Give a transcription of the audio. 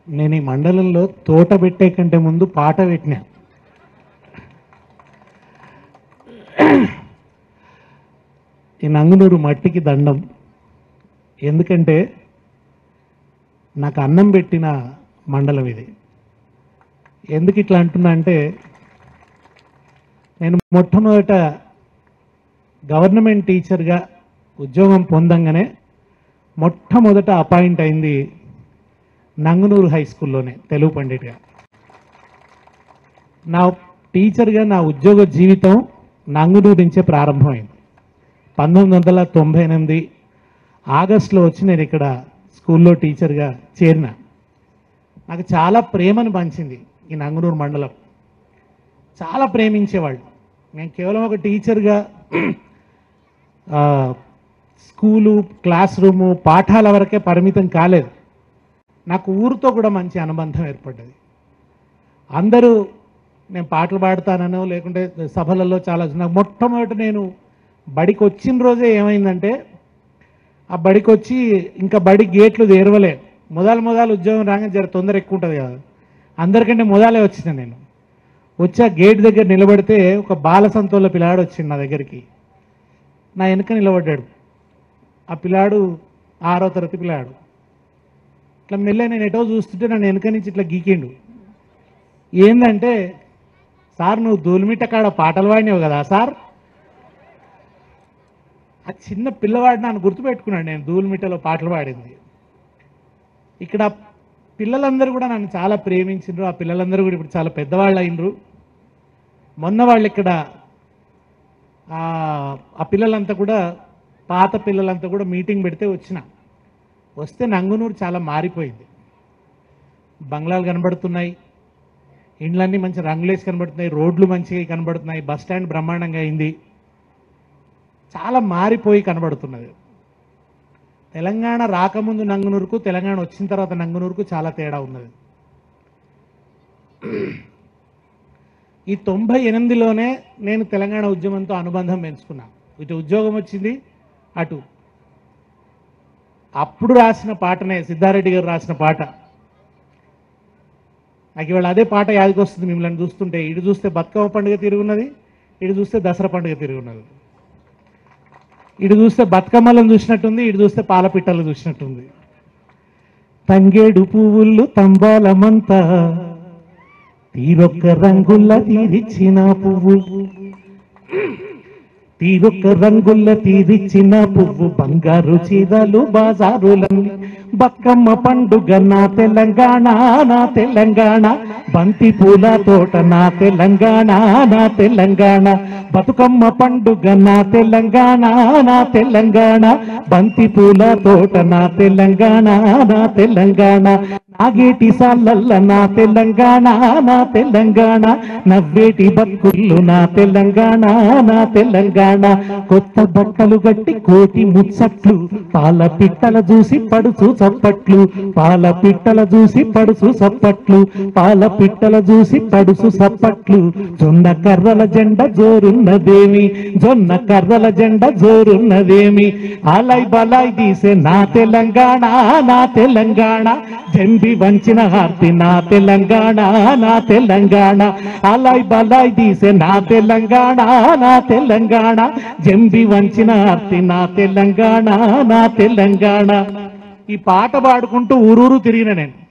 నేను ఈ మండలంలో తోట పెట్టే కంటే ముందు పాట పెట్టినా ఈ నంగునూరు మట్టికి దండం ఎందుకంటే నాకు అన్నం పెట్టిన మండలం ఇది ఎందుకు ఇట్లా అంటున్నా అంటే నేను మొట్టమొదట గవర్నమెంట్ టీచర్గా ఉద్యోగం పొందంగానే మొట్టమొదట అపాయింట్ అయింది నంగునూరు హై స్కూల్లోనే తెలుగు పండిట్గా నా టీచర్గా నా ఉద్యోగ జీవితం నంగునూరు నుంచే ప్రారంభమైంది పంతొమ్మిది వందల తొంభై ఎనిమిది ఆగస్టులో వచ్చి నేను ఇక్కడ స్కూల్లో టీచర్గా చేరిన నాకు చాలా ప్రేమను పంచింది ఈ నంగునూరు మండలం చాలా ప్రేమించేవాళ్ళు నేను కేవలం ఒక టీచర్గా ఆ, స్కూలు క్లాస్ రూము పాఠాల వరకే పరిమితం కాలేదు నాకు ఊరితో కూడా మంచి అనుబంధం ఏర్పడ్డది అందరూ నేను పాటలు పాడతానో లేకుంటే సభలలో చాలా నాకు మొట్టమొదటి నేను బడికి వచ్చిన రోజే ఏమైందంటే ఆ బడికి వచ్చి ఇంకా బడి గేట్లు తెరవలే మొదలు మొదలు ఉద్యోగం రాగానే జర తొందర ఎక్కువ ఉంటుంది కదా అందరికంటే మొదలే వచ్చిన నేను వచ్చి ఆ గేట్ దగ్గర నిలబడితే ఒక బాల సంతోళ్ళ పిల్లాడు వచ్చిండు నా దగ్గరికి నా వెనుక నిలబడ్డాడు ఆ పిల్లాడు ఆరో తరగతి పిల్లాడు ఇట్లా మెల్లె నేను ఎటో చూస్తుంటే నన్ను వెనుక నుంచి ఇట్లా గీకిండు ఏందంటే సార్ నువ్వు దూలిమిట్ట కాడ పాటలు పాడినావు కదా సార్ ఆ చిన్న పిల్లవాడు నన్ను గుర్తుపెట్టుకున్నాడు నేను దూలిమిట్టలో పాటలు పాడింది ఇక్కడ పిల్లలందరూ కూడా నన్ను చాలా ప్రేమించిండ్రు ఆ పిల్లలందరూ కూడా ఇప్పుడు చాలా పెద్దవాళ్ళు అయినరు మొన్న వాళ్ళు ఇక్కడ ఆ ఆ పిల్లలంతా కూడా పాత పిల్లలంతా కూడా మీటింగ్ పెడితే వచ్చిన వస్తే నంగునూరు చాలా మారిపోయింది బంగ్లాలు కనబడుతున్నాయి ఇండ్లన్నీ మంచి రంగులేసి కనబడుతున్నాయి రోడ్లు మంచిగా కనబడుతున్నాయి బస్ స్టాండ్ బ్రహ్మాండంగా అయింది చాలా మారిపోయి కనబడుతున్నది తెలంగాణ రాకముందు నంగునూరుకు తెలంగాణ వచ్చిన తర్వాత నంగునూరుకు చాలా తేడా ఉన్నది ఈ తొంభై ఎనిమిదిలోనే నేను తెలంగాణ ఉద్యమంతో అనుబంధం పెంచుకున్నా ఇటు ఉద్యోగం వచ్చింది అటు అప్పుడు రాసిన పాటనే సిద్ధారెడ్డి గారు రాసిన పాట నాకు ఇవాళ అదే పాట యాదికి వస్తుంది మిమ్మల్ని చూస్తుంటే ఇటు చూస్తే బతుకమ్మ పండుగ తిరుగున్నది ఇటు చూస్తే దసరా పండుగ తిరుగున్నది ఇటు చూస్తే బతుకమ్మలను చూసినట్టుంది ఇటు చూస్తే పాలపిట్టలు చూసినట్టుంది తంగేడు పువ్వులు తంబాలమంతా తీరొక్క రంగుల్ల తీరిచ్చిన పువ్వు తీరొక్క రంగుల్ల తీరిచ్చిన పువ్వు బంగారు చీరలు బాజారులన్నీ బతుకమ్మ పండుగ నా తెలంగాణ నా తెలంగాణ బంతి పూల తోట నా తెలంగాణ నా తెలంగాణ బతుకమ్మ పండుగ నా తెలంగాణ నా తెలంగాణ బంతి పూల తోట నా తెలంగాణ నా తెలంగాణ నాగేటి సాలల్ల నా తెలంగాణ నా తెలంగాణ నవ్వేటి బతుకుళ్ళు నా తెలంగాణ నా తెలంగాణ కొత్త బట్టలు గట్టి కోటి ముచ్చట్లు పాల పిట్టల చూసి పడుచు చప్పట్లు పాల పిట్టల చూసి పడుచు సప్పట్లు పాల పిట్టల చూసి పడుచు సప్పట్లు జొన్న కర్రల జెండ జోరున్నదేమి జొన్న కర్రల జెండ జోరున్నదేమి ఆలయ్ బలాయ్ తీసే నా తెలంగాణ నా తెలంగాణ జంబి వంచిన హార్తి నా తెలంగాణ నా తెలంగాణ ఆలయ్ బలాయ్ తీసే నా తెలంగాణ నా తెలంగాణ జంబి వంచిన హార్తి నా తెలంగాణ నా తెలంగాణ ఈ పాట పాడుకుంటూ ఊరూరు తిరిగిన నేను